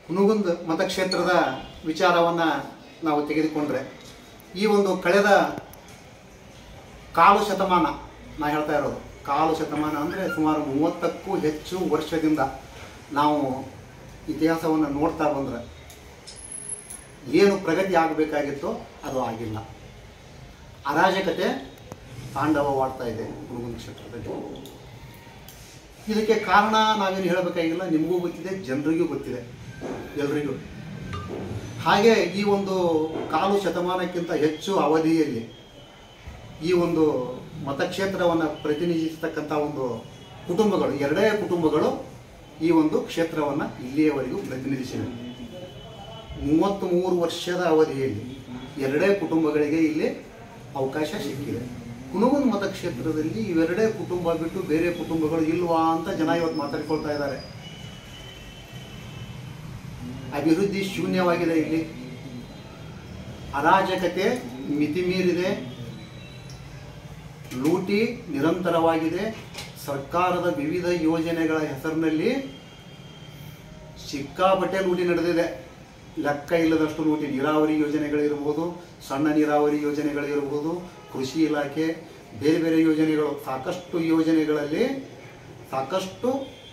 ಹುನಗುಂದ ಮತಕ್ಷೇತ್ರದ ವಿಚಾರವನ್ನು ನಾವು ತೆಗೆದುಕೊಂಡ್ರೆ ಈ ಒಂದು ಕಳೆದ ಕಾಲು ಶತಮಾನ ನಾ ಹೇಳ್ತಾ ಇರೋದು ಕಾಲು ಶತಮಾನ ಅಂದರೆ ಸುಮಾರು ಮೂವತ್ತಕ್ಕೂ ಹೆಚ್ಚು ವರ್ಷದಿಂದ ನಾವು ಇತಿಹಾಸವನ್ನು ನೋಡ್ತಾ ಬಂದರೆ ಏನು ಪ್ರಗತಿ ಆಗಬೇಕಾಗಿತ್ತೋ ಅದು ಆಗಿಲ್ಲ ಅರಾಜಕತೆ ತಾಂಡವವಾಡ್ತಾ ಇದೆ ಹುಡುಗನ ಕ್ಷೇತ್ರದಲ್ಲಿ ಇದಕ್ಕೆ ಕಾರಣ ನಾವೇನು ಹೇಳಬೇಕಾಗಿಲ್ಲ ನಿಮಗೂ ಗೊತ್ತಿದೆ ಜನರಿಗೂ ಗೊತ್ತಿದೆ ಎಲ್ರಿಗೂ ಹಾಗೆ ಈ ಒಂದು ಕಾಲು ಶತಮಾನಕ್ಕಿಂತ ಹೆಚ್ಚು ಅವಧಿಯಲ್ಲಿ ಈ ಒಂದು ಮತಕ್ಷೇತ್ರವನ್ನು ಪ್ರತಿನಿಧಿಸತಕ್ಕಂಥ ಒಂದು ಕುಟುಂಬಗಳು ಎರಡೇ ಕುಟುಂಬಗಳು ಈ ಒಂದು ಕ್ಷೇತ್ರವನ್ನು ಇಲ್ಲಿಯವರೆಗೂ ಪ್ರತಿನಿಧಿಸಿವೆ ಮೂವತ್ತ್ ಮೂರು ವರ್ಷದ ಅವಧಿಯಲ್ಲಿ ಎರಡೇ ಕುಟುಂಬಗಳಿಗೆ ಇಲ್ಲಿ ಅವಕಾಶ ಸಿಕ್ಕಿದೆ ಕುನಗುಂದ ಮತಕ್ಷೇತ್ರದಲ್ಲಿ ಇವೆರಡೇ ಕುಟುಂಬ ಬಿಟ್ಟು ಬೇರೆ ಕುಟುಂಬಗಳು ಇಲ್ವಾ ಅಂತ ಜನ ಇವತ್ತು ಮಾತಾಡ್ಕೊಳ್ತಾ ಇದ್ದಾರೆ ಅಭಿವೃದ್ಧಿ ಶೂನ್ಯವಾಗಿದೆ ಇಲ್ಲಿ ಅರಾಜಕತೆ ಮಿತಿಮೀರಿದೆ ಲೂಟಿ ನಿರಂತರವಾಗಿದೆ ಸರ್ಕಾರದ ವಿವಿಧ ಯೋಜನೆಗಳ ಹೆಸರಿನಲ್ಲಿ ಸಿಕ್ಕಾಪಟ್ಟೆ ಲೂಟಿ ನಡೆದಿದೆ ಲೆಕ್ಕ ಇಲ್ಲದಷ್ಟು ಲೂಟಿ ನೀರಾವರಿ ಯೋಜನೆಗಳಿರ್ಬೋದು ಸಣ್ಣ ನೀರಾವರಿ ಯೋಜನೆಗಳಿರ್ಬೋದು ಕೃಷಿ ಇಲಾಖೆ ಬೇರೆ ಬೇರೆ ಯೋಜನೆಗಳು ಸಾಕಷ್ಟು ಯೋಜನೆಗಳಲ್ಲಿ ಸಾಕಷ್ಟು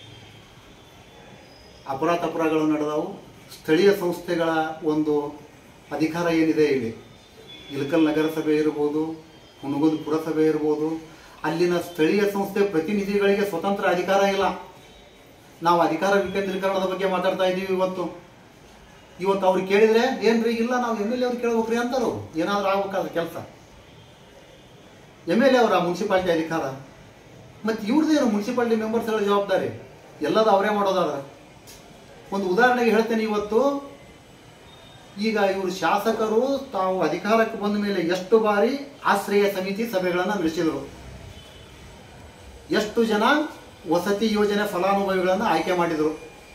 ಅಪರಾಧ ಅಪರಾಧಗಳು ನಡೆದವು ಸ್ಥಳೀಯ ಸಂಸ್ಥೆಗಳ ಒಂದು ಅಧಿಕಾರ ಏನಿದೆ ಇಲ್ಲಿ ಇಳಕಲ್ ನಗರಸಭೆ ಇರ್ಬೋದು ಹುನಗುಂದ ಪುರಸಭೆ ಇರ್ಬೋದು ಅಲ್ಲಿನ ಸ್ಥಳೀಯ ಸಂಸ್ಥೆ ಪ್ರತಿನಿಧಿಗಳಿಗೆ ಸ್ವತಂತ್ರ ಅಧಿಕಾರ ಇಲ್ಲ ನಾವು ಅಧಿಕಾರ ವಿಕೇಂದ್ರೀಕರಣದ ಬಗ್ಗೆ ಮಾತಾಡ್ತಾ ಇದ್ದೀವಿ ಇವತ್ತು ಇವತ್ತು ಅವ್ರು ಕೇಳಿದ್ರೆ ಏನ್ರಿ ಇಲ್ಲ ನಾವು ಎಮ್ ಎಲ್ ಎ ಅವ್ರು ಕೇಳ್ಬೇಕ್ರಿ ಅಂತಾರು ಏನಾದರೂ ಆಗ್ಬೇಕಾದ್ರೆ ಕೆಲಸ ಎಮ್ ಎಲ್ ಎ ಅವರ ಮುನ್ಸಿಪಾಲ್ಟಿ ಅಧಿಕಾರ ಮತ್ತು ಇವ್ರದ್ದೇನು ಮುನ್ಸಿಪಾಲ್ಟಿ ಮೆಂಬರ್ಸ್ಗಳ ಜವಾಬ್ದಾರಿ ಎಲ್ಲದು ಅವರೇ ಮಾಡೋದಾದ್ರೆ ಒಂದು ಉದಾಹರಣೆಗೆ ಹೇಳ್ತೇನೆ ಇವತ್ತು ಈಗ ಇವರು ಶಾಸಕರು ತಾವು ಅಧಿಕಾರಕ್ಕೆ ಬಂದ ಮೇಲೆ ಎಷ್ಟು ಬಾರಿ ಆಶ್ರಯ ಸಮಿತಿ ಸಭೆಗಳನ್ನು ನಡೆಸಿದರು ಎಷ್ಟು ಜನ ವಸತಿ ಯೋಜನೆ ಫಲಾನುಭವಿಗಳನ್ನು ಆಯ್ಕೆ ಮಾಡಿದರು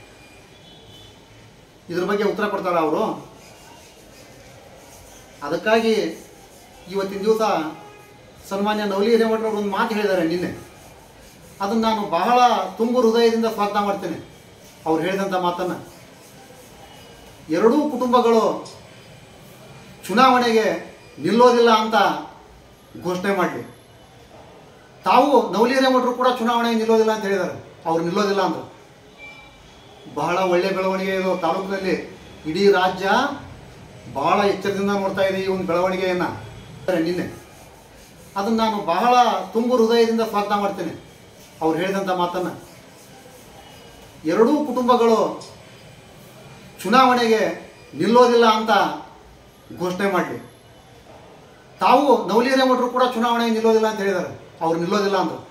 ಇದ್ರ ಬಗ್ಗೆ ಉತ್ತರ ಕೊಡ್ತಾರ ಅವರು ಅದಕ್ಕಾಗಿ ಇವತ್ತಿನ ದಿವಸ ಸನ್ಮಾನ್ಯ ನವಲಿ ಹಿರೇಮಠರವರು ಒಂದು ಮಾತು ಹೇಳಿದ್ದಾರೆ ನಿನ್ನೆ ಅದನ್ನು ನಾನು ಬಹಳ ತುಂಬು ಹೃದಯದಿಂದ ಸ್ವಾಗತ ಮಾಡ್ತೇನೆ ಅವ್ರು ಹೇಳಿದಂಥ ಮಾತನ್ನು ಎರಡೂ ಕುಟುಂಬಗಳು ಚುನಾವಣೆಗೆ ನಿಲ್ಲೋದಿಲ್ಲ ಅಂತ ಘೋಷಣೆ ಮಾಡಲಿ ತಾವು ನವಲಿ ಹಿರೇಮಠರು ಕೂಡ ಚುನಾವಣೆಗೆ ನಿಲ್ಲೋದಿಲ್ಲ ಅಂತ ಹೇಳಿದ್ದಾರೆ ಅವ್ರು ನಿಲ್ಲೋದಿಲ್ಲ ಅಂದರು ಬಹಳ ಒಳ್ಳೆ ಬೆಳವಣಿಗೆ ಇದು ತಾಲೂಕಿನಲ್ಲಿ ಇಡೀ ರಾಜ್ಯ ಬಹಳ ಎಚ್ಚರದಿಂದ ನೋಡ್ತಾ ಇದೆ ಈ ಒಂದು ಬೆಳವಣಿಗೆಯನ್ನು ನಿನ್ನೆ ಅದನ್ನು ನಾನು ಬಹಳ ತುಂಬು ಹೃದಯದಿಂದ ಸ್ವಾಗತ ಮಾಡ್ತೇನೆ ಅವ್ರು ಹೇಳಿದಂಥ ಮಾತನ್ನು ಎರಡೂ ಕುಟುಂಬಗಳು ಚುನಾವಣೆಗೆ ನಿಲ್ಲೋದಿಲ್ಲ ಅಂತ ಘೋಷಣೆ ಮಾಡಲಿ ತಾವು ನವಲಿ ಹಿರೇಮಠರು ಕೂಡ ಚುನಾವಣೆಗೆ ನಿಲ್ಲೋದಿಲ್ಲ ಅಂತ ಹೇಳಿದ್ದಾರೆ ಅವ್ರು ನಿಲ್ಲೋದಿಲ್ಲ ಅಂದರು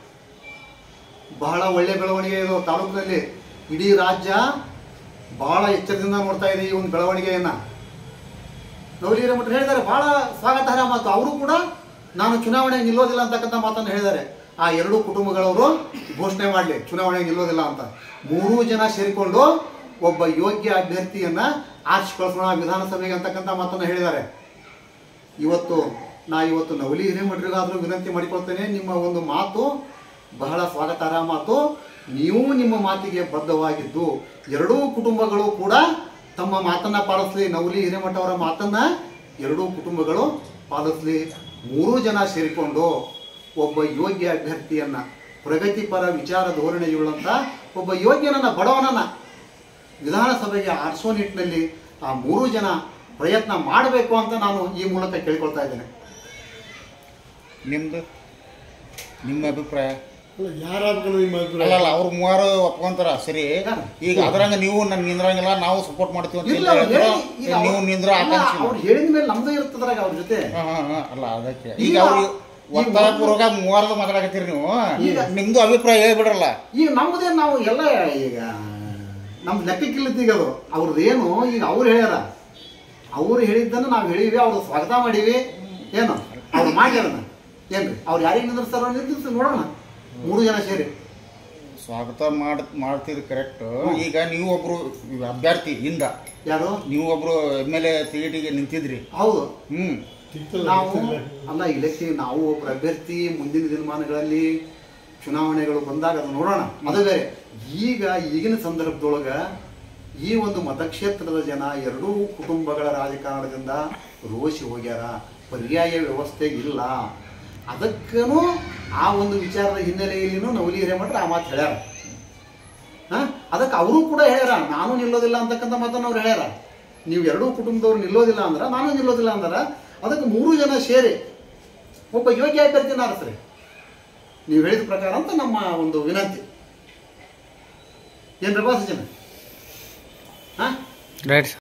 ಬಹಳ ಒಳ್ಳೆ ಬೆಳವಣಿಗೆ ಇದು ತಾಲೂಕಿನಲ್ಲಿ ಇಡೀ ರಾಜ್ಯ ಬಹಳ ಎಚ್ಚರದಿಂದ ನೋಡ್ತಾ ಇದೆ ಈ ಒಂದು ಬೆಳವಣಿಗೆಯನ್ನು ನವಲಿ ಹಿರೇಮಠರು ಹೇಳಿದ್ದಾರೆ ಬಹಳ ಸ್ವಾಗತಾರ್ಹ ಮಾತು ಅವರು ಕೂಡ ನಾನು ಚುನಾವಣೆಗೆ ನಿಲ್ಲೋದಿಲ್ಲ ಅಂತಕ್ಕಂಥ ಮಾತನ್ನು ಹೇಳಿದ್ದಾರೆ ಆ ಎರಡೂ ಕುಟುಂಬಗಳವರು ಘೋಷಣೆ ಮಾಡಲಿ ಚುನಾವಣೆಗೆ ನಿಲ್ಲೋದಿಲ್ಲ ಅಂತ ಮೂರೂ ಜನ ಸೇರಿಕೊಂಡು ಒಬ್ಬ ಯೋಗ್ಯ ಅಭ್ಯರ್ಥಿಯನ್ನ ಆರ್ಚ್ ಕಳಿಸೋಣ ವಿಧಾನಸಭೆಗೆ ಅಂತಕ್ಕಂಥ ಮಾತನ್ನು ಹೇಳಿದ್ದಾರೆ ಇವತ್ತು ನಾ ಇವತ್ತು ನವಲಿ ಹಿರೇಮಠರಿಗಾದರೂ ವಿನಂತಿ ಮಾಡಿಕೊಳ್ತೇನೆ ನಿಮ್ಮ ಒಂದು ಮಾತು ಬಹಳ ಸ್ವಾಗತಾರ್ಹ ಮಾತು ನೀವು ನಿಮ್ಮ ಮಾತಿಗೆ ಬದ್ಧವಾಗಿದ್ದು ಎರಡೂ ಕುಟುಂಬಗಳು ಕೂಡ ತಮ್ಮ ಮಾತನ್ನ ಪಾಲಿಸಲಿ ನವಲಿ ಹಿರೇಮಠ ಅವರ ಮಾತನ್ನ ಎರಡೂ ಕುಟುಂಬಗಳು ಪಾಲಿಸಲಿ ಮೂರೂ ಜನ ಸೇರಿಕೊಂಡು ಒಬ್ಬ ಯೋಗ್ಯ ಅಭ್ಯರ್ಥಿಯನ್ನ ಪ್ರಗತಿಪರ ವಿಚಾರ ಧೋರಣೆಯುಳ್ಳಂತ ಒಬ್ಬ ಯೋಗ್ಯನನ್ನ ಬಡವನನ್ನ ವಿಧಾನಸಭೆಗೆ ಆರಿಸೋ ನಿಟ್ಟಿನಲ್ಲಿ ಆ ಮೂರು ಜನ ಪ್ರಯತ್ನ ಮಾಡಬೇಕು ಅಂತ ನಾನು ಈ ಮೂಲಕ ಕೇಳ್ಕೊಳ್ತಾ ಇದ್ದೇನೆ ನಿಮ್ದು ನಿಮ್ಮ ಅಭಿಪ್ರಾಯ ಅಲ್ಲ ಯಾರಾಗ್ಬೇಕು ನಿಮ್ಮ ಅಭಿಪ್ರಾಯ ಅಲ್ಲ ಅಲ್ಲ ಅವ್ರು ಮೂವರು ಒಪ್ಕೊಂತಾರ ಸರಿ ಯಾರು? ಈಗ ಅದ್ರಂಗ ನೀವು ನನ್ ನಿಂದ್ರಂಗಿಲ್ಲ ನಾವು ಸಪೋರ್ಟ್ ಮಾಡ್ತೀವಿ ಅಂತ ಇಲ್ಲ ಇಲ್ಲ ಅವ್ರು ಹೇಳಿದ್ರು, ಹೇಳಿ- ಈಗ ನೀವು ಅವ್ರು- ನಿಂದ್ರ ಅಲ್ಲ, ಆಕಾಂಕ್ಷಿ ಅವ್ರು ಹೇಳಿದ ಮೇಲೆ ನಮ್ದು ಇರ್ತದ್ರಾಗ ಅವ್ರ ಜೊತೆ ಹಾ, ಹಾ, ಹಾ, ಅಲ್ಲ ಅದಕ್ಕೆ ಈಗ ಈಗ ಅವ್ರು ಈ ಒತ್ತಾಯಪೂರ್ವಕ ಮೂವರ್ದು ಮಾತಾಡಕತ್ತೀರಿ ನೀವು ಈಗ- ನಿಮ್ದು ಅಭಿಪ್ರಾಯ ಹೇಳ್ಬಿಡ್ರಲ್ಲ ಈಗ ನಮ್ಮದೇ ನಾವು ಎಲ್ಲ ಈಗ ನಮ್ ಲೆಕ್ಕಕ್ಕಿಲ್ಲದ ಈಗ ಅದು ಅವ್ರದ್ದೇನು ಈಗ ಅವ್ರು ಹೇಳ್ಯಾರ ಅವ್ರು ಹೇಳಿದ್ದನ್ನು ನಾವು ಹೇಳಿವಿ ಅವ್ರು ಸ್ವಾಗತ ಮಾಡೀವಿ ಏನು ಅವ್ರು ಮಾಡ್ಯಾರ ಏನ್ರಿ ಅವ್ರು ಯಾರಿಗೆ ನಿಂದ್ರಿಸ್ತಾರೋ ನಿಂದ್ರಿಸಿ ನೋಡೋಣ ಮೂರು ಜನ ಸೇರಿ ಸ್ವಾಗತ ಮಾಡ್ ಮಾಡ್ತಿದ್ ಕರೆಕ್ಟ್ ಈಗ ನೀವು ಒಬ್ರು ಅಭ್ಯರ್ಥಿ ಇಂದ ಯಾರು ನೀವು ಒಬ್ರು ಎಮ್ ಎಲ್ ಎ ಟಿಕೆಟಿಗೆ ನಿಂತಿದ್ರಿ ಹೌದು ಹ್ಮ್ ಸಿಗ್ತಲ್ಲ, ನಾವು ಸಿಗ್ತಲ್ಲ. ಅಲ್ಲ ಇಲೆಕ್ಷನ್ ನಾವು ಒಬ್ಬರು ಅಭ್ಯರ್ಥಿ ಮುಂದಿನ ದಿನಮಾನಗಳಲ್ಲಿ ಚುನಾವಣೆಗಳು ಬಂದಾಗ ಅದು ನೋಡೋಣ ಅದು ಬೇರೆ ಈಗ ಈಗಿನ ಸಂದರ್ಭದೊಳಗ ಈ ಒಂದು ಮತಕ್ಷೇತ್ರದ ಜನ ಎರಡೂ ಕುಟುಂಬಗಳ ರಾಜಕಾರಣದಿಂದ ರೋಷಿ ಹೋಗ್ಯಾರ ಪರ್ಯಾಯ ವ್ಯವಸ್ಥೆ ಇಲ್ಲ ಅದಕ್ಕೂ ಆ ಒಂದು ವಿಚಾರದ ಹಿನ್ನೆಲೆಯಲ್ಲಿನೂ ನವಲಿ ಹಿರೇಮಠರು ಆ ಮಾತು ಹೇಳ್ಯಾರ ಹಾಂ ಅದಕ್ಕೆ ಅವರು ಕೂಡ ಹೇಳ್ಯಾರ ನಾನು ನಿಲ್ಲೋದಿಲ್ಲ ಅಂತಕ್ಕಂಥ ಮಾತನ್ನು ಅವ್ರು ಹೇಳ್ಯಾರ ನೀವು ಎರಡೂ ಕುಟುಂಬದವ್ರು ನಿಲ್ಲೋದಿಲ್ಲ ಅಂದ್ರೆ ನಾನು ನಿಲ್ಲೋದಿಲ್ಲ ಅಂದ್ರೆ ಅದಕ್ಕೆ ಮೂರು ಜನ ಸೇರಿ ಒಬ್ಬ ಯೋಗ್ಯ ಅಭ್ಯರ್ಥಿನ ಆರಿಸ್ರಿ ನೀವು ಹೇಳಿದ ಪ್ರಕಾರ ಅಂತ ನಮ್ಮ ಒಂದು ವಿನಂತಿ ಏನು ಪ್ರಭಾಸ ಜನ ಹಾಂ ರೈಟ್